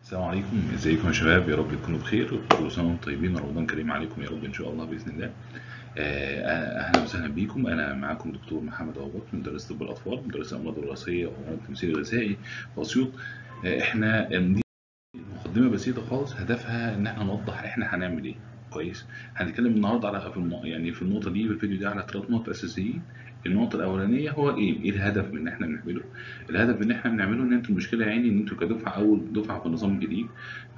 السلام عليكم ازيكم يا شباب يا رب تكونوا بخير وكل سنه وانتم طيبين رمضان كريم عليكم يا رب ان شاء الله باذن الله آه، اهلا وسهلا بيكم انا معاكم دكتور محمد ابو بكر مدرس طب الاطفال مدرس الامراض الوراثيه والتمثيل الغذائي في اسيوط آه، احنا دي مقدمه بسيطه خالص هدفها ان احنا نوضح احنا هنعمل ايه كويس هنتكلم النهارده على في الم... يعني في النقطه دي في الفيديو ده على ثلاث نقط اساسيين النقطة الأولانية هو إيه؟ إيه الهدف من إن إحنا بنعمله؟ الهدف من إن إحنا بنعمله إن أنتوا المشكلة يا عيني إن أنتوا كدفعة أول دفعة في النظام الجديد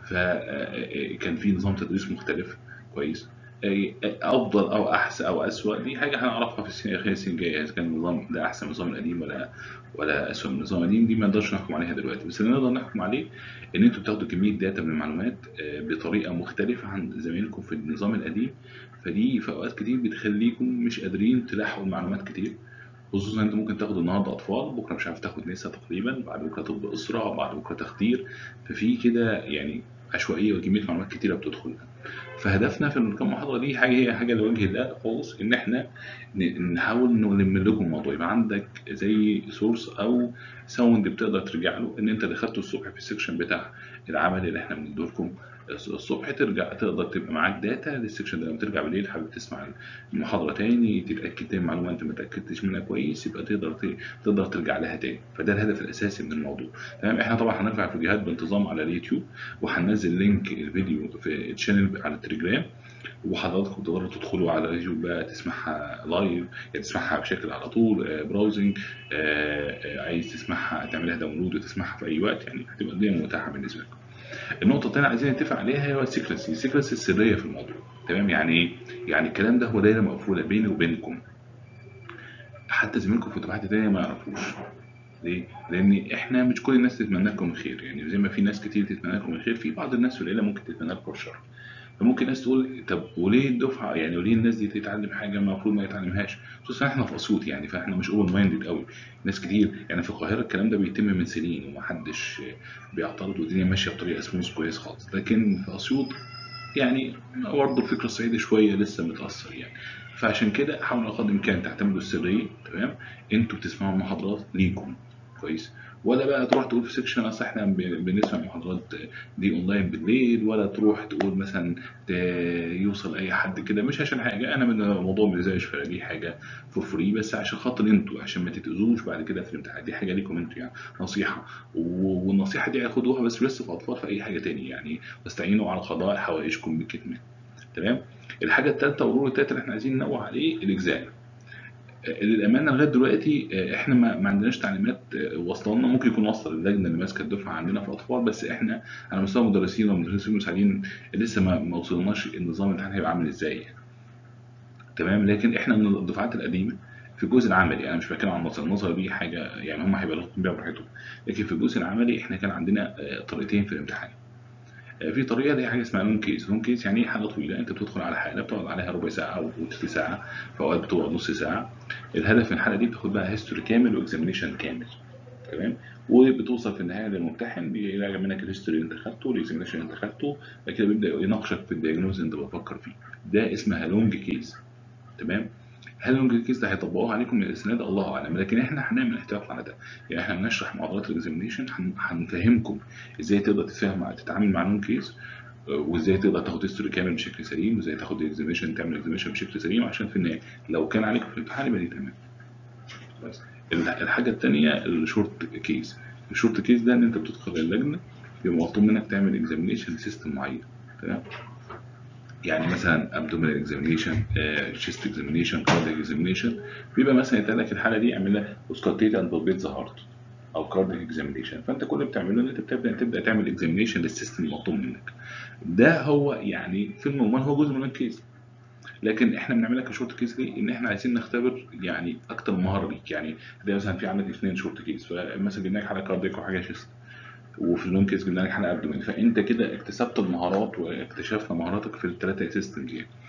فكان في نظام تدريس مختلف كويس؟ أفضل أو أحسن أو أسوأ دي حاجة هنعرفها في السنة خلال السنين الجاية إذا كان النظام ده أحسن من النظام القديم ولا ولا أسوأ من النظام القديم دي ما نقدرش نحكم عليها دلوقتي بس اللي نقدر نحكم عليه إن أنتوا بتاخدوا كمية داتا من المعلومات بطريقة مختلفة عن زمايلكم في النظام القديم فدي في أوقات كتير بتخليكم مش قادرين تلاحقوا المعلومات كتير خصوصا انت ممكن تاخد النهارده اطفال بكره مش عارف تاخد نسا تقريبا بعد بكره طب اسره بعد بكره تخدير ففي كده يعني عشوائيه وكميه معلومات كتيره بتدخل فهدفنا في الكام محاضره دي حاجه هي حاجه لوجه الله خالص ان احنا نحاول نلم لكم الموضوع يبقى عندك زي سورس او ساوند بتقدر ترجع له ان انت دخلته الصبح في السكشن بتاع العمل اللي احنا بنديه لكم الصبح ترجع تقدر تبقى معاك داتا للسكشن ده لما ترجع بالليل حابب تسمع المحاضره تاني تتاكد تاني معلومه انت ما اتاكدتش منها كويس يبقى تقدر تقدر ترجع لها تاني فده الهدف الاساسي من الموضوع تمام احنا طبعا هنرفع الفيديوهات بانتظام على اليوتيوب وهننزل لينك الفيديو في الشانل على التليجرام وحضراتكم تقدروا تدخلوا على اليوتيوب بقى تسمعها لايف يعني تسمعها بشكل على طول براوزنج عايز تسمعها تعملها داونلود وتسمعها في اي وقت يعني هتبقى الدنيا متاحه بالنسبه لكم النقطة الثانية عايزين نتفق عليها هي السيكرسي، السيكرسي السرية في الموضوع، تمام؟ يعني إيه؟ يعني الكلام ده هو دايرة مقفولة بيني وبينكم. حتى زميلكم في دفعات تانية ما يعرفوش. ليه؟ لأن إحنا مش كل الناس تتمنى لكم الخير، يعني زي ما في ناس كتير تتمنى لكم الخير، في بعض الناس في العيلة ممكن تتمنى لكم الشر. فممكن ناس تقول طب وليه الدفعه يعني وليه الناس دي تتعلم حاجه المفروض ما يتعلمهاش خصوصا احنا في اسيوط يعني فاحنا مش اوبن مايندد قوي ناس كتير يعني في القاهره الكلام ده بيتم من سنين ومحدش بيعترض والدنيا ماشيه بطريقه سموث كويس خالص لكن في اسيوط يعني برضه الفكر الصعيدي شويه لسه متاثر يعني فعشان كده حاولوا قدر الامكان تعتمدوا السريه تمام انتوا بتسمعوا المحاضرات ليكم كويس ولا بقى تروح تقول في سيكشن اصل احنا بنسمع محاضرات دي اونلاين بالليل ولا تروح تقول مثلا يوصل اي حد كده مش عشان حاجه انا من الموضوع بالنسبه لي دي حاجه فور فري بس عشان خاطر انتوا عشان ما تتاذوش بعد كده في الامتحان دي حاجه ليكم انتوا يعني نصيحه والنصيحه دي خدوها بس لسه في اطفال في اي حاجه تاني يعني واستعينوا على قضاء حوائجكم بالكتمان تمام الحاجه الثالثه والرول الثالث اللي احنا عايزين ننوه عليه الاجزاء للامانه لغايه دلوقتي احنا ما, ما عندناش تعليمات واصله لنا ممكن يكون وصل اللجنه اللي ماسكه الدفعه عندنا في الاطفال بس احنا على مستوى المدرسين والمدرسين المساعدين لسه ما, ما وصلناش النظام الامتحان هيبقى عامل ازاي يعني. تمام لكن احنا من الدفعات القديمه في الجزء العملي انا مش بتكلم عن النظر النظر دي حاجه يعني هم هيبقى لهم بيها براحتهم لكن في الجزء العملي احنا كان عندنا طريقتين في الامتحان في طريقه دي حاجه اسمها لون كيس لون كيس يعني حاله طويله انت بتدخل على حاله بتقعد عليها ربع ساعه او ثلث ساعه في اوقات بتقعد نص ساعه الهدف من الحاله دي بتاخد بقى هيستوري كامل واكزامينيشن كامل تمام وبتوصل في النهايه للممتحن بيراجع منك الهيستوري اللي انت خدته والاكزامينيشن اللي انت خدته بعد كده بيبدا يناقشك في الدياجنوز اللي انت بتفكر فيه ده اسمها لونج كيس تمام هل لونج كيس ده هيطبقوه عليكم من الاسناد الله اعلم لكن احنا هنعمل احتياط على ده يعني احنا بنشرح محاضرات الاكزامينيشن هنفهمكم ازاي تقدر تتفاهم تتعامل مع لونج كيس وازاي تقدر تاخد هيستوري كامل بشكل سليم وازاي تاخد اكزامينشن تعمل اكزامينشن بشكل سليم عشان في النهايه لو كان عليكم في الامتحان يبقى دي تمام بس الحاجه الثانيه الشورت كيس الشورت كيس ده ان انت بتدخل اللجنه بيبقى مطلوب منك تعمل اكزامينشن لسيستم معين تمام يعني مثلا ابدومينال اكزامينشن شيست اكزامينشن كاردياك اكزامينشن بيبقى مثلا يتقال لك الحاله دي اعمل لها اوسكالتيت اند بالبيت ذا هارت او كاردياك اكزامينشن فانت كل اللي بتعمله ان انت بتبدا تبدا تعمل اكزامينشن للسيستم المطلوب منك ده هو يعني في المجمل هو جزء من الكيس لكن احنا بنعملها كشورت كيس ليه؟ ان احنا عايزين نختبر يعني اكتر مهاره ليك يعني ده مثلا في عندك اثنين شورت كيس فمثلا جبنا لك حاله كاردياك وحاجه شيست وفي اللون كيس جبنا لك حلقه ابدومين فانت كده اكتسبت المهارات واكتشفنا مهاراتك في الثلاثه سيستمز يعني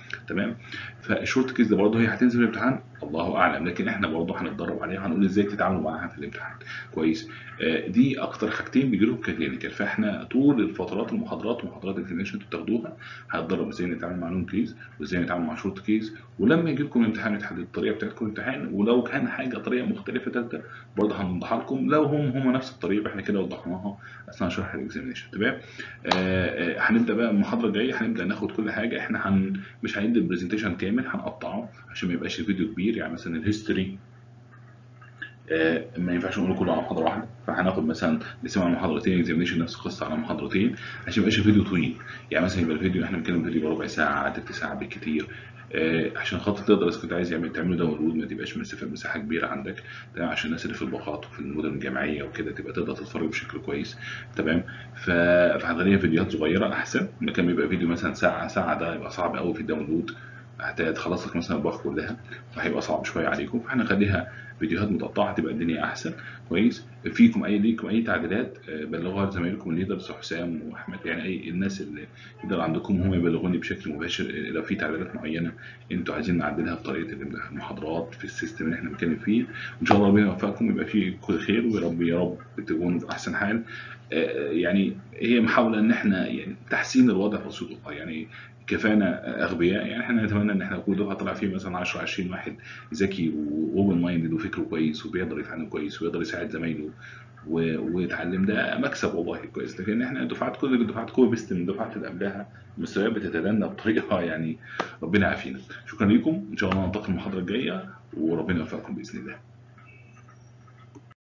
تمام فالشورت كيز ده برضه هي هتنزل في الامتحان الله اعلم لكن احنا برضه هنتدرب عليها وهنقول ازاي تتعاملوا معاها في الامتحان كويس آه، دي اكتر حاجتين بيجي لهم ككلينيكال فاحنا طول الفترات المحاضرات ومحاضرات الكلينيكال انتوا بتاخدوها هنتدرب ازاي نتعامل مع لون كيز وازاي نتعامل مع شورت كيز ولما يجي لكم الامتحان يتحدد الطريقه بتاعتكم الامتحان ولو كان حاجه طريقه مختلفه ثالثه برضه هنوضحها لكم لو هم هم نفس الطريقه احنا كده وضحناها اثناء شرح الاكزامينشن تمام آه، آه، هنبدا بقى المحاضره الجايه هنبدا ناخد كل حاجه احنا هن مش هندي البرزنتيشن كامل هنقطعه عشان ما يبقاش الفيديو كبير يعني مثلا الهيستوري آه، ما ينفعش نقول كله على محاضره واحده فهناخد مثلا نسمع محاضرتين اكزامينشن نفس القصه على محاضرتين عشان ما يبقاش الفيديو طويل يعني مثلا يبقى الفيديو احنا بنتكلم فيديو بربع ساعه تلت ساعه بالكتير آه، عشان خاطر تقدر اذا كنت عايز يعمل تعمله داونلود ما تبقاش مسافه مساحه كبيره عندك تمام عشان الناس اللي في الباقات وفي المدن الجامعيه وكده تبقى تقدر تتفرج بشكل كويس تمام ف- فهنخليها فيديوهات صغيره احسن ما كان بيبقى فيديو مثلا ساعه ساعه ده يبقى صعب قوي في الداونلود هتخلص لك مثلا الباقه كلها فهيبقى صعب شويه عليكم فاحنا نخليها فيديوهات متقطعه تبقى الدنيا احسن كويس فيكم اي ليكم اي تعديلات آه، بلغوها زمايلكم الليدرز حسام واحمد يعني اي الناس اللي يقدر عندكم هم يبلغوني بشكل مباشر آه، لو في تعديلات معينه انتوا عايزين نعدلها في طريقه المحاضرات في السيستم اللي احنا بنتكلم فيه وان شاء الله ربنا يوفقكم يبقى فيه كل خير ويا رب يا رب تكونوا في احسن حال آه، يعني هي محاوله ان احنا يعني تحسين الوضع بسيط يعني كفانا اغبياء يعني احنا نتمنى ان احنا نكون دفعه طلع فيه مثلا 10 20 واحد ذكي واوبن مايندد وفكره كويس وبيقدر يتعلم كويس ويقدر يساعد زمايله و- ويتعلم ده مكسب والله كويس لكن احنا دفعات كل الدفعات كوي بيست من الدفعات اللي قبلها المستويات بتتدنى بطريقه يعني ربنا يعافينا شكرا لكم ان شاء الله نلتقي المحاضره الجايه وربنا يوفقكم باذن الله